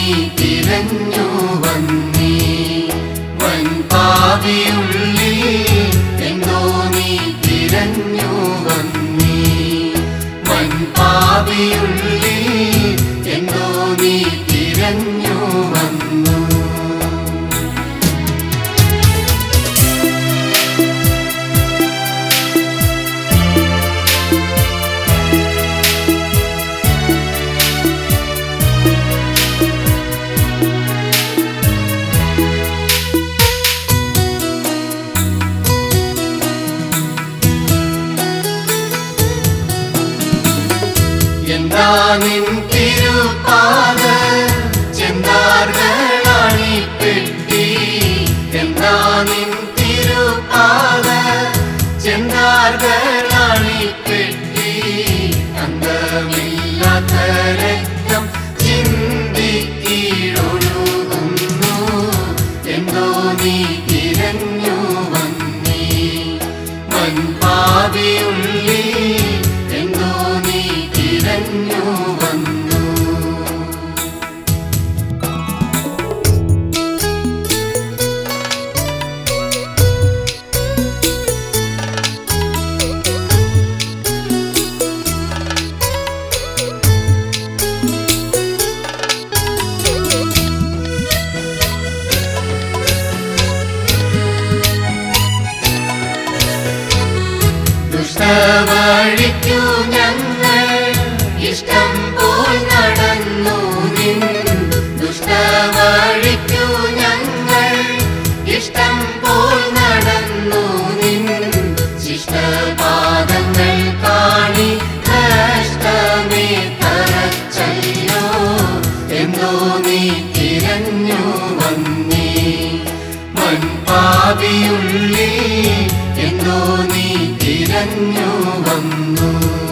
നീ തിരഞ്ഞു വന്നീ വൻപാവിയുള്ളിൽ എന്തോ നീ തിരഞ്ഞു വന്നീ വൻപാവിയുള്ളിൽ എന്തോ നീ തിരഞ്ഞു വന്നു എന്താ നിൻ തിരുപ്പാത ചെന്താർകളാണി പെട്ടി എന്താ നിൻ തിരുപ്പാത ചെന്താർകളാണി പെട്ടി അന്തമില്ലാത്ത രക്തം ചിന്തി കീഴൊഴുകുന്നു എന്തോ നീ തിരഞ്ഞു വന്നീ മൻപാവിയുള്ളിൽ എന്തോ നീ തിരഞ്ഞു വന്നു ദുഷ്ടവഴിക്കു ഞങ്ങൾ ഇഷ്ടം പോൽ നടന്നു നിൻ ദുഷ്ടവഴിക്കു ഞങ്ങൾ ഇഷ്ടം പോൽ നടന്നു നിൻ ശിഷ്ടപാദങ്ങൾ കാണി കഷ്ടമേ തറച്ചല്ലോ എന്തോ നീ തിരഞ്ഞു വന്നീ മൺപാവിയുള്ളിൽ എന്തോ നീ തിരഞ്ഞു വന്നു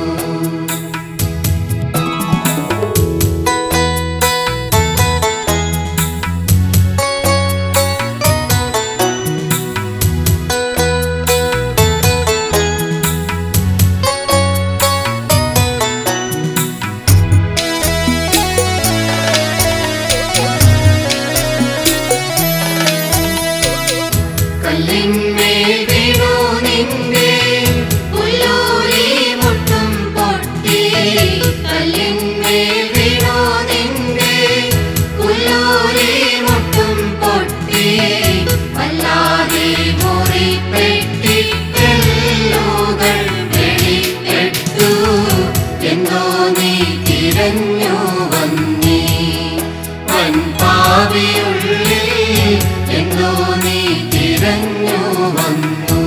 കല്ലിന്മേൽ വീണു നിന്റെ പുല്ലൂരി മുട്ടും പൊട്ടി കല്ലിന്മേൽ വീണു നിന്റെ പുല്ലൂരി മുട്ടും പൊട്ടി വല്ലാതെ മുറിപ്പെട്ടി എല്ലുകൾ വെളിപ്പെട്ടു എന്തോ നീ തിരഞ്ഞു വന്നീ വൻപാവിയുള്ളിൽ എന്തോ നീ തിരഞ്ഞു വന്നു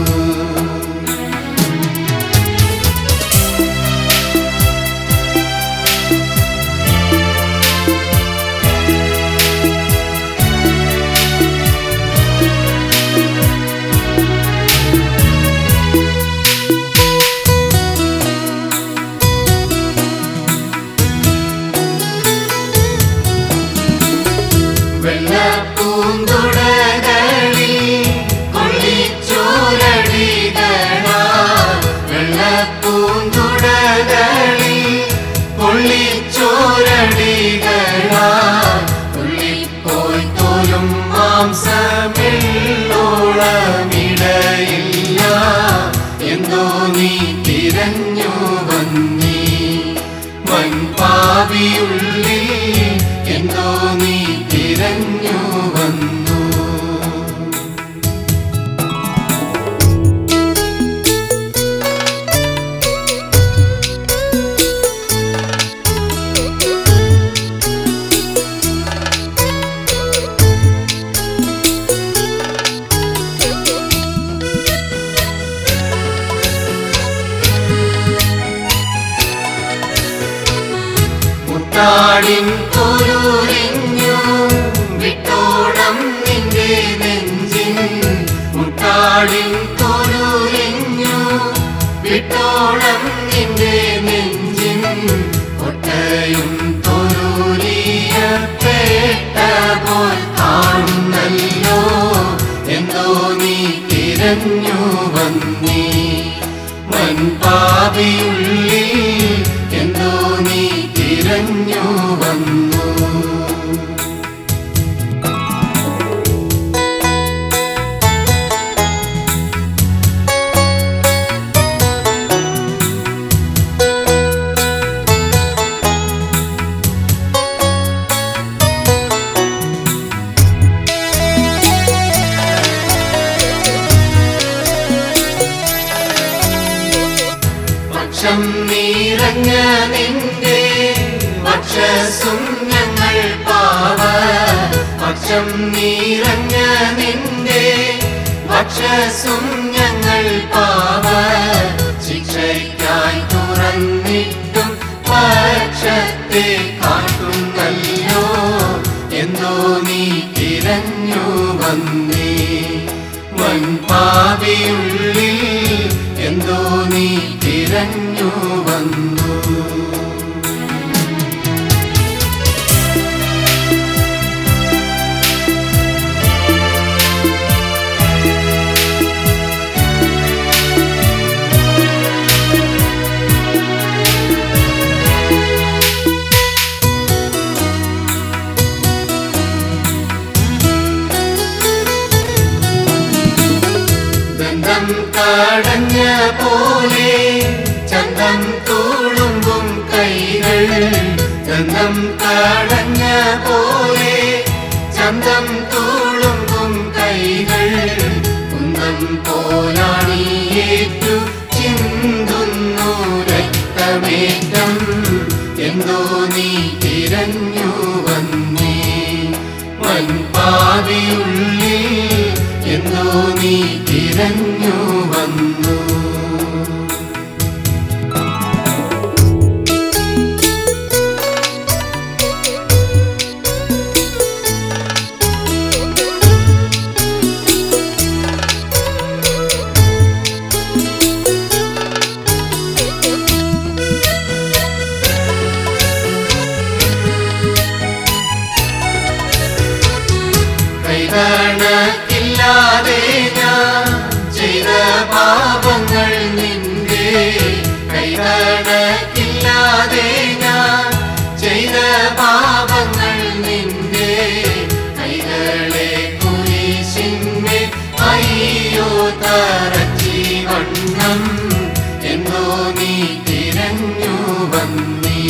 വെള്ളപ്പൂന്തുടകളിൽ കൊള്ളിച്ചോരടികളാ വെള്ളപ്പൂന്തുടകളിൽ കൊള്ളിച്ചോരടികളാ തുള്ളിപ്പോയി തോലും മാംസമെള്ളോളമിടയില്ല എന്തോ നീ തിരഞ്ഞു വന്നീ മൺപാവിയുള്ളിൽ എന്തോ നീ തിരഞ്ഞു വന്നു മുത്താടിൻ കുരുരിഞ്ഞു വിട്ടോണം നിന്റെ നെഞ്ചിൻ മുത്താടിൻ കുരുരിഞ്ഞു വിട്ടോണം നിന്റെ നെഞ്ചിൻ ഒട്ടയും തൊരുരിയ പേട്ട പോൽ കാണുന്നല്ലോ എന്തോ നീ തിരഞ്ഞു വന്നീ മൻപാവിയുള്ളിൽ എന്തോ നീ തിരഞ്ഞു വന്നു പക്ഷം നിറഞ്ഞ നിന്റെ വക്ഷസും ഞങ്ങൾ പാവ പക്ഷം നിറഞ്ഞ നിന്റെ വക്ഷസും ഞങ്ങൾ പാവ ശിക്ഷയ്ക്കായി തുറന്നിട്ടും പക്ഷത്തെ കാട്ടുന്നല്ലോ എന്തോ നീ തിരഞ്ഞു വന്നേ വൻപാവിയുള്ളിൽ എന്തോ നീ തിരഞ്ഞു വന്നു ദന്തം കടഞ്ഞ പോലെ ചന്തം തുളുമ്പും കൈകൾ ദന്തം കടഞ്ഞ പോലെ ചന്തം തുളുമ്പും കൈകൾ കുന്തം പോലാണിയേറ്റു ചിന്തുന്നു രക്തമേറ്റം എന്തോ നീ തിരഞ്ഞു വന്നേ വൻപാവിയുള്ളിൽ എന്തോ നീ തിരഞ്ഞു വന്നു കൈകണക്കില്ലാതെ ഞാൻ ചെയ്ത പാപങ്ങൾ നിന്റെ കൈകണക്കില്ലാതെ ഞാൻ ചെയ്ത പാപങ്ങൾ നിന്റെ കൈകളെ കുരിശിന്മേൽ അയ്യോ തറച്ചി വണ്ണം എന്നോ നീ തിരഞ്ഞു വന്നേ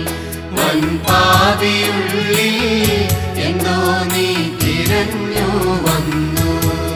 വൻപാവിയുള്ളിൽ എന്തോ നീ തിരഞ്ഞു വന്നു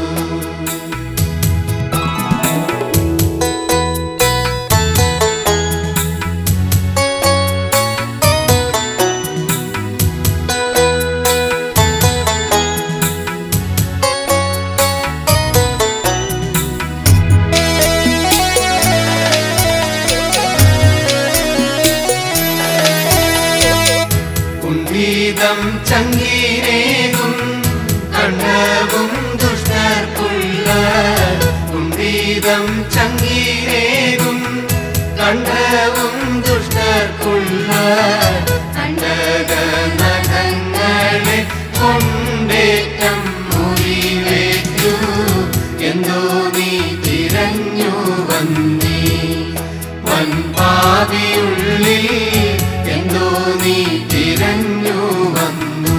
കുണ്ഠീതം ചങ്കീരേകും കണ്ഠവും ദുഷ്ടർക്കുള്ള കുണ്ഠീതം ചങ്കീരേകും കണ്ഠവും ദുഷ്ടർക്കുള്ള കണ്ടക നഖങ്ങളെ കൊണ്ടേറ്റം മുറിവേറ്റു എന്തോ നീ തിരഞ്ഞു വന്നേ വൻപാവിയുള്ളിൽ എന്തോ നീ തിരഞ്ഞു വന്നു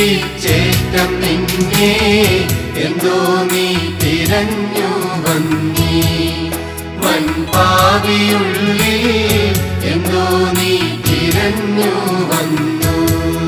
തിരിച്ചേറ്റം നിന്നെ എന്തോ നീ തിരഞ്ഞു വന്നീ വൻപാവിയുള്ളിൽ എന്തോ നീ തിരഞ്ഞു വന്നു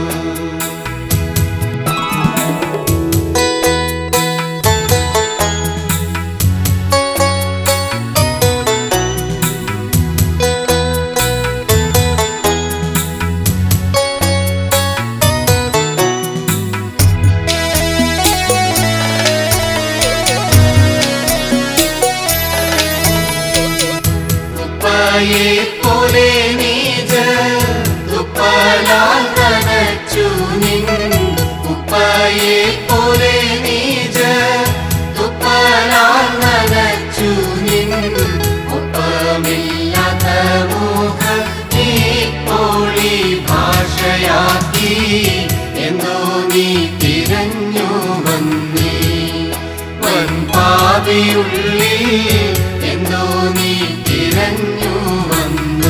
തുപ്പയെ പോലെ നീജ തുപ്പലാൽ നനച്ചു നിൻ ഉപ്പയെ പോലെ നീജ തുപ്പലാൽ നനച്ചു നിൻ ഒപ്പമില്ലാത്ത മുഖ നീപ്പോളി ഭാഷയാക്കി എന്തോ നീ തിരഞ്ഞു വന്നീ വൻപാവിയുള്ളിൽ എന്തോ നീ തിരഞ്ഞു വന്നു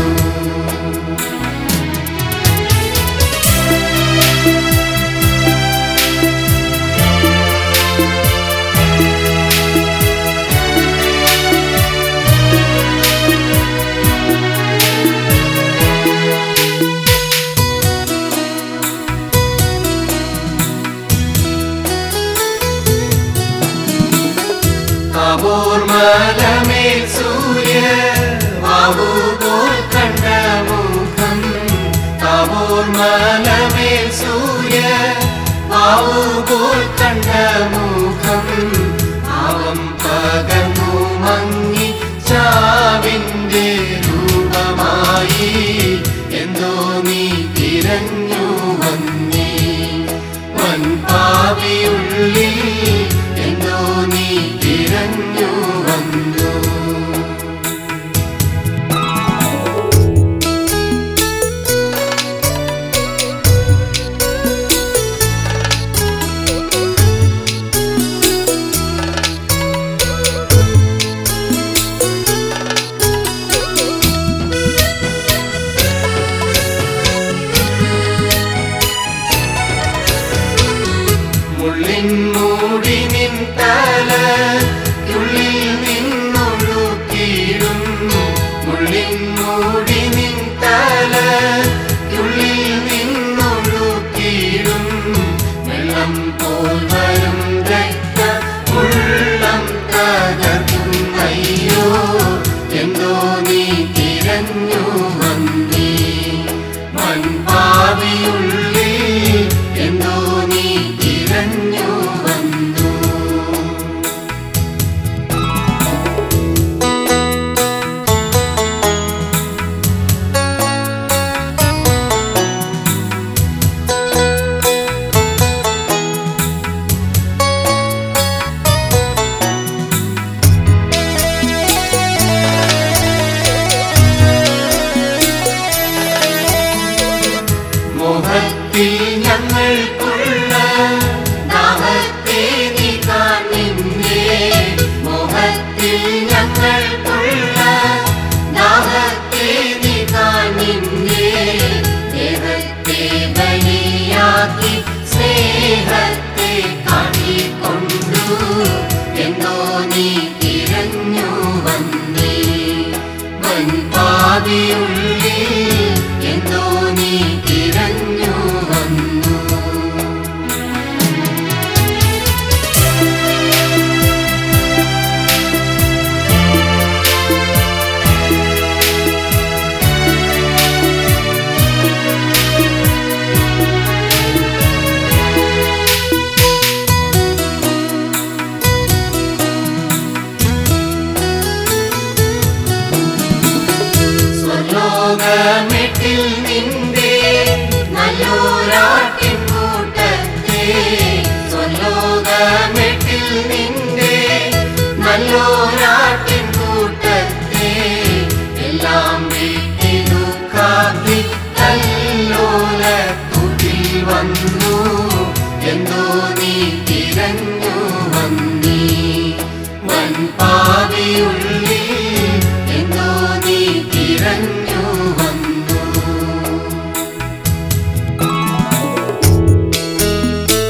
താബോർ മലമേൽ സൂര്യ വാവു പോൽ കണ്ട മുഖം താബോർ മലമേൽ സൂര്യ വാവു പോൽ കണ്ട മുഖം ഭാവം പകർന്നു മങ്ങി ചാവിന്റെ രൂപമായി എന്തോ നീ തിരഞ്ഞു വന്നീ വൻപാവിയുള്ളിൽ എന്തോ നീ തിരഞ്ഞു വന്നു മുള്ളിൻ മൂടി നിൻ തല ഉള്ളിൽ നിന്നൊഴുക്കിയിടും മുള്ളിൻ മൂടി നിൻ തല ഉള്ളിൽ നിന്നൊഴുക്കിയിടും വെള്ളം പോൽ വരും രക്ത ഉള്ളം തകർക്കും അയ്യോ എന്തോ നീ തിരഞ്ഞു വന്നീ മൺപാവിയുള്ളിൽ എന്തോ നീ തിരഞ്ഞു വന്നു മോഹത്തിൽ ഞങ്ങൾക്കുള്ള ദാഹത്തെ നീ കാണിന്നേ മോഹത്തിൽ ഞങ്ങൾക്കുള്ള ദാഹത്തെ നീ കാണിന്നേ ദേഹത്തെ ബലിയാക്കി സ്നേഹത്തെ കാട്ടിക്കൊണ്ടു എന്തോ നീ തിരഞ്ഞു വന്നേ വൻപാതിയുള്ളിൽ എന്തോ നീ തിരഞ്ഞു വന്നു സ്വർലോകമെട്ടിൽ നിന്റെ നല്ലോരാട്ടിൻ കൂട്ടത്തെ സ്വർലോകമെട്ടിൽ നിന്റെ നല്ലോരാട്ടിൻ കൂട്ടത്തെ എല്ലാം വീട്ടിലു കാത്തി കല്ലോല കൂട്ടിൽ വന്നു എന്തോ നീ തിരഞ്ഞു വന്നീ വൻപാവിയുള്ളിൽ എന്തോ നീ തിരഞ്ഞു വന്നു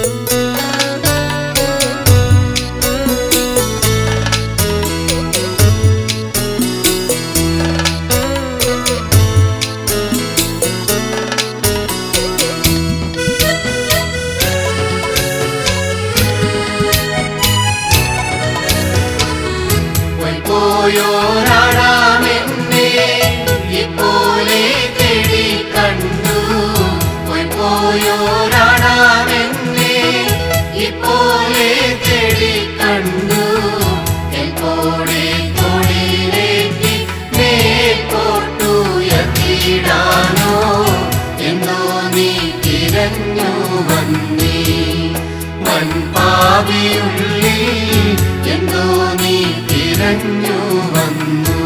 പോയോരാടാമെന്നെ ഇപ്പോലെ തേടി കണ്ടു എൽപ്പോടെ തൊഴിലേക്ക് മേൽപോട്ടുയർത്തിടാനോ എന്നോ നീ തിരഞ്ഞു വന്നേ വൻപാവിയുള്ളിൽ എന്തോ നീ തിരഞ്ഞു വന്നു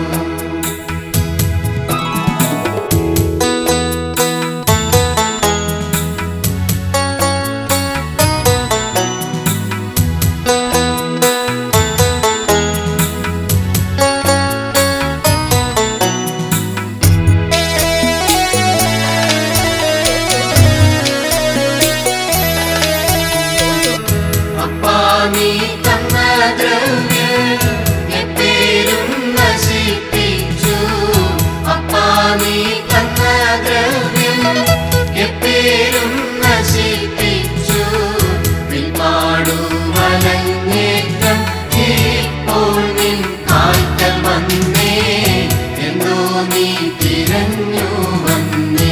അപ്പാ നീ തന്ന ദ്രവ്യം എപ്പേരും നശിപ്പിച്ചു അപ്പാ നീ തന്ന ദ്രവ്യം എപ്പേരും നശിപ്പിച്ചു പിൽപാടു വലഞ്ഞേറ്റം ഇപ്പോൾ നിൻ കായ്ക്കൽ വന്നേ എന്നോ നീ തിരഞ്ഞു വന്നേ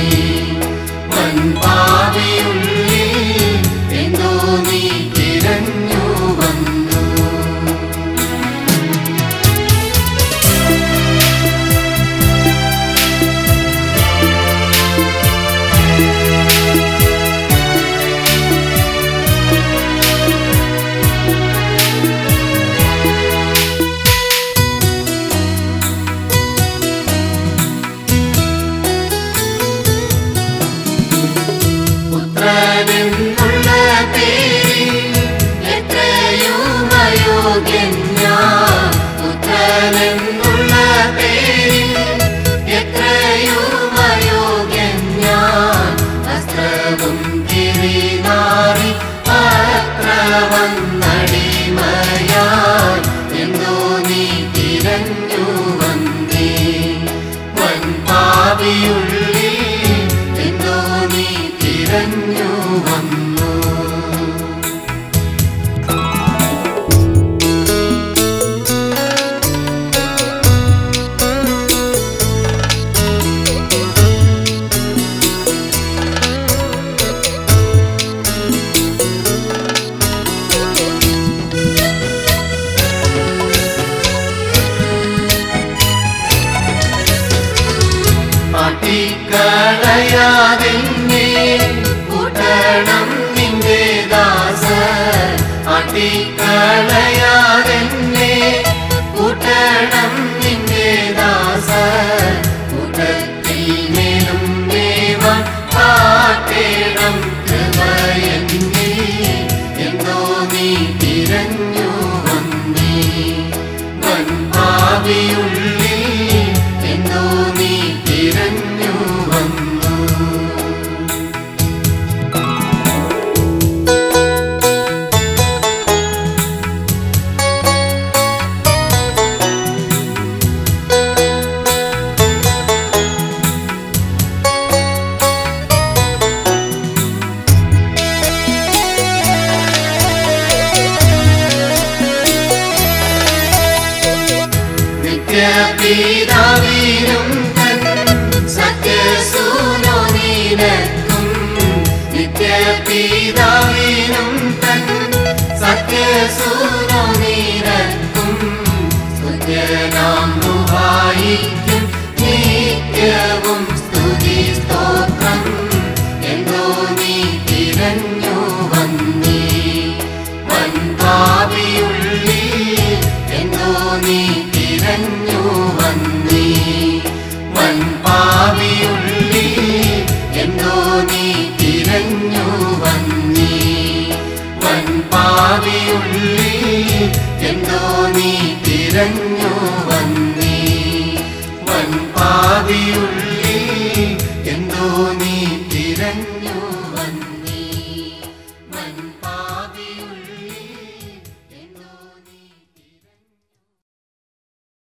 വൻപാവിയുള്ളിൽ എന്തോ നീ തിരഞ്ഞു വന്നു പുത്രനെന്നുള്ള പേരിൽ എത്രയും അയോഗ്യൻ ഞാൻ പുത്രനെന്നുള്ള പേരിൽ എത്രയും അയോഗ്യൻ ഞാൻ വസ്ത്രവും കിരിനാറി അത്ര വന്നടിമയാൽ എന്തോ നീ തിരഞ്ഞു വന്നേ വൻപാവിയുള്ളിൽ എന്തോ നീ തിരഞ്ഞു വന്നു പാട്ടിക്കളയാതെന്നെ കൂട്ടണം നിന്റെ ദാസ പാട്ടിക്കളയാതെന്നെ കൂട്ടണം നിന്റെ ദാസ കൂട്ടത്തിൽ മേലും ദേവൻ കാട്ടേണം കൃപയെന്നെ എന്നോ നീ തിരഞ്ഞു വന്നേ വൻപാവിയുള്ളിൽ എന്നോ നീ തിരഞ്ഞു വന്നു നിത്യപിതാവിനും തൻ സത്യസൂനോ നിനക്കും നിത്യപിതാവിനും തൻ സത്യസൂനോ നിനക്കും സ്തുത്യനാം റുഹായിക്കും നിത്യവും സ്തുതി സ്തോത്രം എന്നോ നീ തിരഞ്ഞു വന്നേ വൻപാവിയുള്ളിൽ എന്നോ നീ തിരഞ്ഞു വന്നേ വൻപാവിയുള്ളിൽ എന്നോ നീ തിരഞ്ഞു വന്നേ വൻപാവിയുള്ളിൽ എന്നോ നീ തിരഞ്ഞു വന്നേ വൻപാവിയുള്ളിൽ